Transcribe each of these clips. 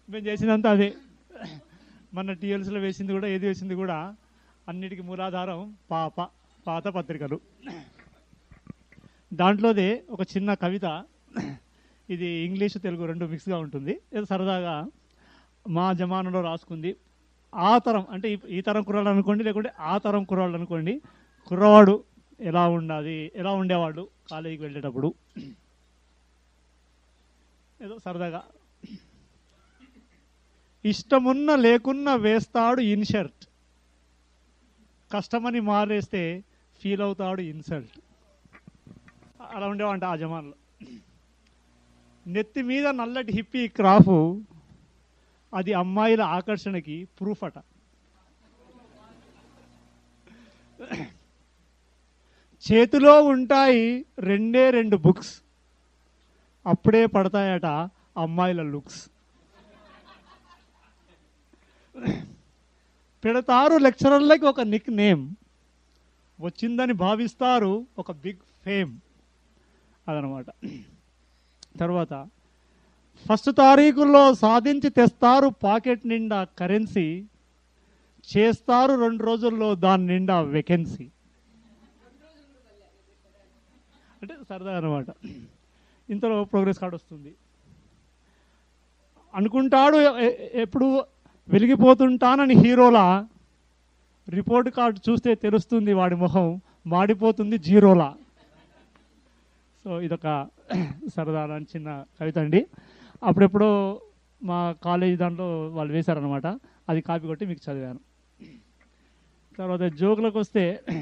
మేము చేసిందంతా అదే మన టీఎల్స్లో వేసింది కూడా ఏది వేసింది కూడా అన్నిటికీ మూలాధారం పాప పాత పత్రికలు దాంట్లోదే ఒక చిన్న కవిత ఇది ఇంగ్లీష్ తెలుగు రెండు మిక్స్గా ఉంటుంది ఏదో సరదాగా మా జమానాలో రాసుకుంది ఆ తరం అంటే ఈ- ఈ తరం కుర్రాళ్ళు అనుకోండి లేకుంటే ఆ తరం కుర్రాళ్ళు అనుకోండి కుర్రవాడు ఎలా ఉండాలి ఎలా ఉండేవాడు కాలేజీకి వెళ్ళేటప్పుడు ఏదో సరదాగా ఇష్టమున్న లేకున్నా వేస్తాడు ఇన్షర్ట్ కష్టమని మారేస్తే ఫీల్ అవుతాడు ఇన్సల్ట్ అలా ఉండేవంట ఆ జమాన్లో నెత్తి మీద నల్లటి హిప్పీ క్రాఫ్ అది అమ్మాయిల ఆకర్షణకి ప్రూఫ్ అట చేతిలో ఉంటాయి రెండే రెండు బుక్స్ అప్పుడే పడతాయట అమ్మాయిల లుక్స్ పెడతారు లెక్చరర్లకి ఒక నిక్ నేమ్ వచ్చిందని భావిస్తారు ఒక బిగ్ ఫేమ్ అదనమాట తర్వాత ఫస్ట్ తారీఖుల్లో సాధించి తెస్తారు పాకెట్ నిండా కరెన్సీ చేస్తారు రెండు రోజుల్లో దాని నిండా వెకెన్సీ అంటే సరదా అనమాట ఇంతలో ప్రోగ్రెస్ కార్డ్ వస్తుంది అనుకుంటాడు ఎ- ఎ- ఎప్పుడు వెలిగిపోతుంటానని హీరోలా రిపోర్ట్ కార్డు చూస్తే తెలుస్తుంది వాడి మొహం మాడిపోతుంది జీరోలా సో ఇదొక సరదా అని చిన్న కవిత అండి అప్పుడెప్పుడో మా కాలేజీ దాంట్లో వాళ్ళు వేశారనమాట అది కాపీ కొట్టి మీకు చదివాను తర్వాత జోకులకు వస్తే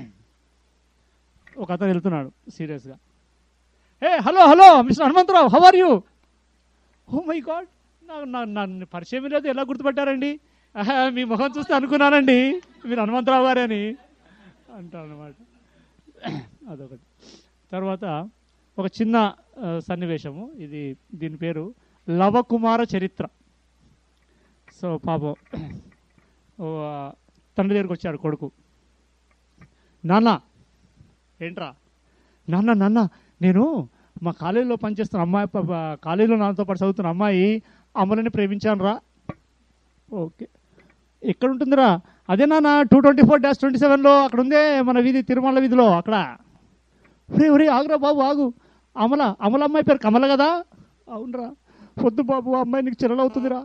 ఒక అతను వెళ్తున్నాడు సీరియస్గా ఏ hello hello mister Hanumantharao how are you oh my God నాకు నా నన్ను పరిచయం లేదు ఎలా గుర్తుపట్టారండి ఆహా, మీ ముఖం చూస్తే అనుకున్నానండి మీరు హనుమంతరావు గారే అని అంటారు అనమాట అదొకటి తర్వాత ఒక చిన్న ఆ, సన్నివేశము ఇది దీని పేరు లవకుమార చరిత్ర సో పాపం ఓ, ఆ, తండ్రి దగ్గరికి వచ్చాడు కొడుకు నాన్న ఏంట్రా నాన్న నాన్న నేను మా కాలేజీలో పనిచేస్తున్న అమ్మాయి ప- ప- కాలేజీలో నాతో పాటు చదువుతున్న అమ్మాయి అమలని ప్రేమించాను రా ఓకే ఎక్కడ ఉంటుందిరా అదే నాన్న two twenty four dash twenty సెవెన్లో అక్కడ ఉందే మన వీధి తిరుమల వీధిలో అక్కడ ఒరే ఒరే ఆగురా బాబు ఆగు అమల అమల అమ్మాయి పేరు కమల కదా అవునరా పొద్దు బాబు ఆ అమ్మాయి నీకు చెల్లెలవుతుందిరా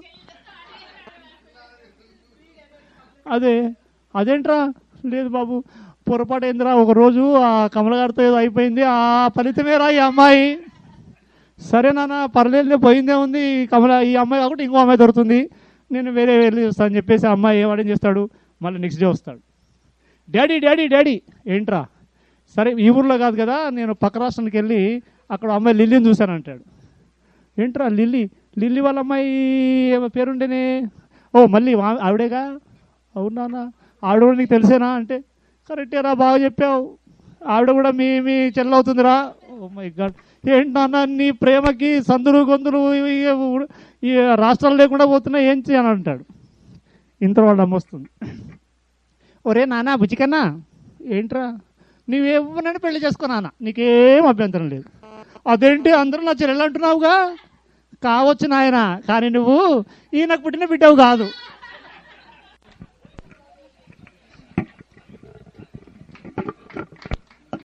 అదే అదేంట్రా లేదు బాబు పొరపాటు ఏందిరా ఒక రోజు ఆ కమల గారితో ఏదో అయిపోయింది ఆ ఫలితమేరా ఈ అమ్మాయి సరే నాన్న పర్లేదు పోయిందే ఉంది ఈ కమల ఈ అమ్మాయి కాబట్టి ఇంకో అమ్మాయి దొరుకుతుంది నేను వేరే వెళ్ళి వస్తాను అని చెప్పేసి ఆ అమ్మాయి ఏం చేస్తాడు మళ్ళీ నెక్స్ట్ డే వస్తాడు డాడీ డాడీ డాడీ ఏంట్రా సరే ఈ ఊర్లో కాదు కదా నేను పక్క రాష్ట్రానికి వెళ్ళి అక్కడ అమ్మాయి లిల్లీని చూశాను అంటాడు ఏంట్రా లిల్లీ లిల్లీ వాళ్ళ అమ్మాయి ఏమో పేరుండేనే ఓ మళ్ళీ వా- ఆవిడేగా అవునా ఆవిడ కూడా నీకు తెలిసేనా అంటే కరెక్టేరా బాగా చెప్పావు ఆవిడ కూడా మీ మీ చెల్లవుతుందిరా ఓ మై గాడ్ ఏంటి నాన్న నీ ప్రేమకి సందులు గొంతులు ఈ- ఈ- ఈ రాష్ట్రాలు లేకుండా పోతున్నా ఏం చేయని అంటాడు ఇంత వాళ్ళ అమ్మ వస్తుంది ఒరే నాన్న బుజ్జికన్నా ఏంట్రా నువ్వెవరైనా పెళ్లి చేసుకో నాన్న నీకేం అభ్యంతరం లేదు అదేంటి అందరూ నా చెల్లెలు అంటున్నావుగా కావచ్చు నాయన కానీ నువ్వు ఈయనకు పుట్టిన బిడ్డవు కాదు